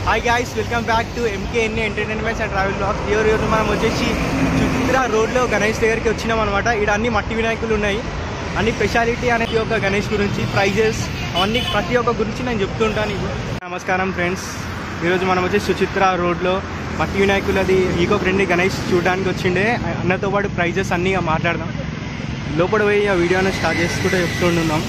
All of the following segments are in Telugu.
Hi guys welcome back to MKNA entertainments and travel blogs ఈ రోజు మనం వచ్చేసి చిత్ర రోడ్లో గణేష్ దగ్గరికి వచ్చినాం అనమాట ఇక్కడ అన్ని మట్టి వినాయకులు ఉన్నాయి అన్ని స్పెషాలిటీ అనేది ఒక గణేష్ గురించి ప్రైజెస్ అవన్నీ ప్రతి ఒక్క గురించి నేను చెప్తుంటాను నీకు నమస్కారం ఫ్రెండ్స్ ఈరోజు మనం వచ్చేసి సుచిత్ర రోడ్లో మట్టి వినాయకులది ఈకో ఫ్రెండ్లీ గణేష్ చూడడానికి వచ్చిండే అన్నతో పాటు ప్రైజెస్ అన్నీ ఇక మాట్లాడదాం లోపల పోయి ఆ వీడియోని స్టార్ట్ చేసుకుంటూ చెప్తుంటున్నాం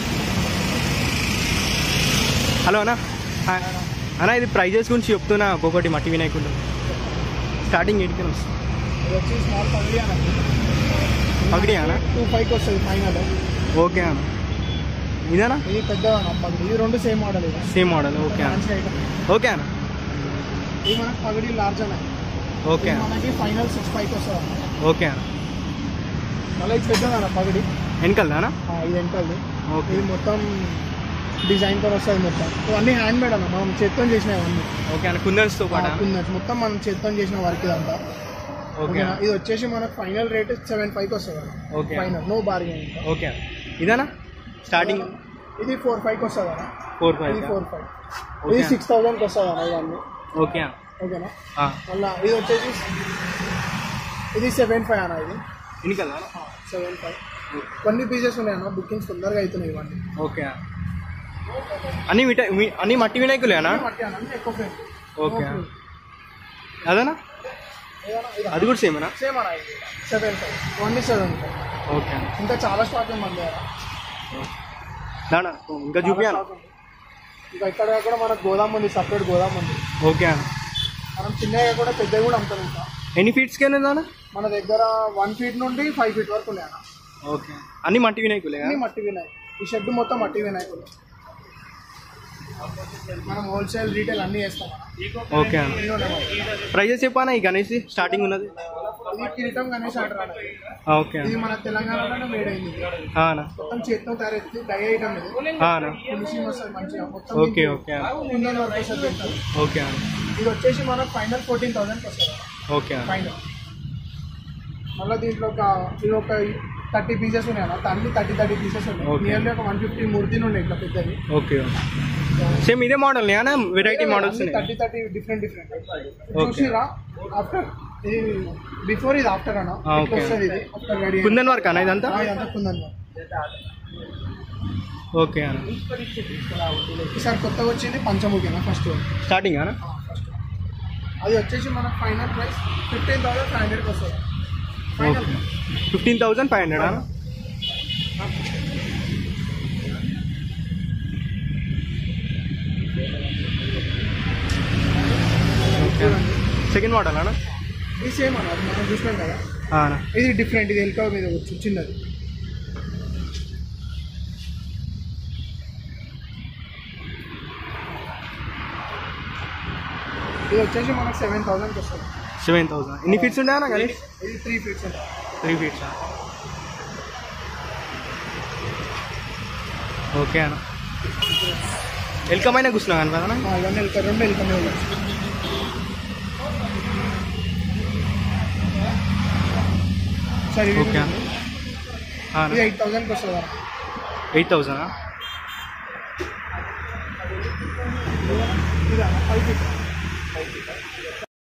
హలో అన్న హాయ్. అన్న ఇది ప్రైజెస్ గురించి చెప్తున్నా ఒక్కొక్కటి మట్టి వినాయకులు స్టార్టింగ్ ఎయిట్కి వస్తుంది ఇది వచ్చి స్మాల్ పగడి అన్నది పగడి అన్న టూ ఫైవ్కి వస్తుంది ఫైనల్ ఓకే అన్న ఇదేనా ఇది పెద్ద పగడి ఇది రెండు సేమ్ మోడల్ ఇది సేమ్ మోడల్ ఓకే అన్న మంచి ఐటమ్ ఓకే అన్న ఇది మనకి పగడి లార్జ్ అన్న ఓకే ఇది అన్న మనకి ఫైనల్ సిక్స్ ఫైవ్కి వస్తుంది అన్న ఓకే అన్న మళ్ళీ ఇది పెద్దది అన్న పగడి వెనకల్దానా ఆ, ఇది వెంటది ఓకే ఇది మొత్తం డిజైన్ తో వస్తుంది మొత్తం ఇవన్నీ హ్యాండ్ మేడ్ అన్న మనం చేత్తో చేసిన ఇవన్నీ ఓకే అన్న కుందన్స్తో పాటు కుందన్స్ మొత్తం మనం చేత్తో చేసిన వర్క్ ఇదంతా ఓకే ఓకేనా? ఇది వచ్చేసి మనకు ఫైనల్ రేట్ సెవెన్ ఫైవ్కి వస్తుంది అన్న okay final no bargain okay అన్న ఇదేనా స్టార్టింగ్ ఇది ఫోర్ ఫైవ్కి వస్తుంది అన్న ఫోర్ ఇది ఫైవ్ ఫోర్ ఫైవ్ ఓకే ఇది సిక్స్ థౌసండ్కి వస్తుంది అన్న ఇవన్నీ ఓకే అన్న ఓకేనా ఆ, మళ్ళా ఇది వచ్చేసి ఇది సెవెన్ ఫైవ్ అన్న ఇది వెనకల్దా సెవెన్ ఫైవ్ కొన్ని పీసెస్ ఉన్నాయి అన్న బుకింగ్స్ తొందరగా అవుతున్నాయి ఇవన్నీ ఓకే అన్న అన్ని విట వి- అన్ని మట్టి వినాయకులేనా మట్టి అన్న అన్నీ ఎక్కువ ఫ్రెండ్ ఓకే అన్న అదేనా అది కూడా సేమేనా సేమ్ అన్న ఇది seven five only seven five okay అన్న ఇంకా చాలా స్టాక్ ఉంది మన దగ్గర దానా ఇంకా చూపియాను చాలా stock ఉంది. ఇంకా ఇక్కడ కూడా మనకు గోదాం ఉంది సపరేట్ గోదాం ఉంది ఓకే అన్న మనం చిన్నగా కూడా పెద్దగా కూడా అమ్ముతాం ఇంకా ఎన్ని ఫీట్స్కి దానా మన దగ్గర వన్ ఫీట్ నుండి ఫైవ్ ఫీట్ వరకు ఉన్నాయి అన్న ఓకే అన్ని మట్టి వినాయకులే అన్ని మట్టి వినాయక్ ఈ షెడ్ మొత్తం మట్టి వినాయకులు మనం హోల్సేల్ రీటైల్ అన్ని చేస్తాం అన్న ఓకే అన్న ఎన్ని ఉన్నాయి మనకి? ప్రైజెస్ చెప్పానా ఈ గణేష్ స్టార్టింగ్ ఉన్నది ఇది కిరీటం గణేష్ ఆర్డర్ అన్న ఆ, ఓకే ఇది అన్న మన తెలంగాణలోనే మేడ్ అయింది ఆ, అన్న మొత్తం చేతితో తయారైతుంది డై ఐటమ్ ఇది ఆ, అన్న ఫినిషింగ్ వస్తుంది మంచిగా మొత్తం ఓకే ఓకే అన్న కుందన్ వర్క్ వస్తుంది దీంట్లో. ఓకే అన్న ఇది వచ్చేసి మనకు ఫైనల్ ఫోర్టీన్ థౌసండ్ వస్తుంది ఓకే అన్న ఫైనల్ మళ్ళీ దీంట్లో ఒక ఇది ఒక థర్టీ పీసెస్ ఉన్నాయి అన్న అన్ని థర్టీ థర్టీ పీసెస్ ఉన్నాయి Okay. నియర్లీ ఒక వన్ ఫిఫ్టీ మూర్తిని ఉన్నాయి ఇట్లా పెద్దది ఓకే సేమ్ ఇదే మోడల్ అన్న variety models thirty thirty different different Okay. చూసిరా ఆఫ్టర్ ఇది బిఫోర్ ఇది ఆఫ్టర్ అన్న Ah, ఇట్లా okay. వస్తుంది ఇది ఆఫ్టర్ రెడీ కుందన్ వర్క్ అన్న ఇదంతా ఇదంతా కుందన్ ఓకే అన్న ఈసారి కొత్తగా వచ్చింది పంచముఖిన ఫస్ట్ స్టార్టింగ్ అన్న ఫస్ట్ అది వచ్చేసి మనకు final price fifteen thousand five హండ్రెడ్కి వస్తుంది final okay fifteen thousand five hundred అన్న సెకండ్ మోడల్ అన్న ఇది సేమ్ అన్న అది మనం చూసినాం కదా ఆ, అన్న ఇది డిఫరెంట్ ఇది ఎల్కా మీద వచ్చు చిన్నది ఇది వచ్చేసి మనకు సెవెన్ థౌసండ్కి వస్తుంది సెవెన్ థౌసండ్ ఎన్ని ఫీట్స్ ఉండే అన్న గణేష్ ఇది త్రీ ఫీట్స్ ఉంటుంది త్రీ ఫీట్స్ ఓకే అన్న ఎల్కమైన కూర్చున్నావు అన్న కదా ఆ, ఇవన్నీ ఎల్కా రెండు ఎల్కా మీద ఉండొచ్చు. సరే ఇది ఓకే అన్న ఆ, ఇది అన్న ఎయిట్ థౌసండ్కి వస్తుంది అన్న. ఎయిట్ థౌసండ్ ఇది అన్న ఫైవ్ ఫీట్